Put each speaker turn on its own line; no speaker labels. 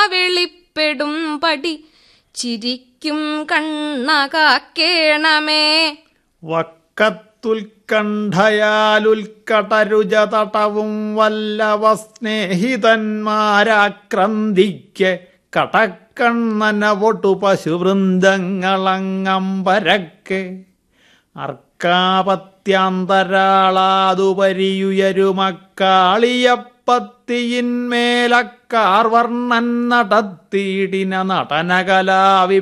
വെളിപ്പെടും പടി ചിരിക്കും കണ്ണകാക്കേണമേ
വക്കത്തുൽക്കണ്ഠയാലുൽക്കടരുജ തടവും വല്ലവ സ്നേഹിതന്മാരാക്രന്തിക്ക് കടക്കണ്ണനവൊട്ടു പശുവൃന്ദങ്ങളങ്ങമ്പരക്കെ അർക്കാപത്യാന്തരാളാതുപരിയുയരുമക്കാളിയപ്പത്തിയിന്മേലക്കാർവർണ്ണൻ നടത്തിയിടിന നടനകലാവി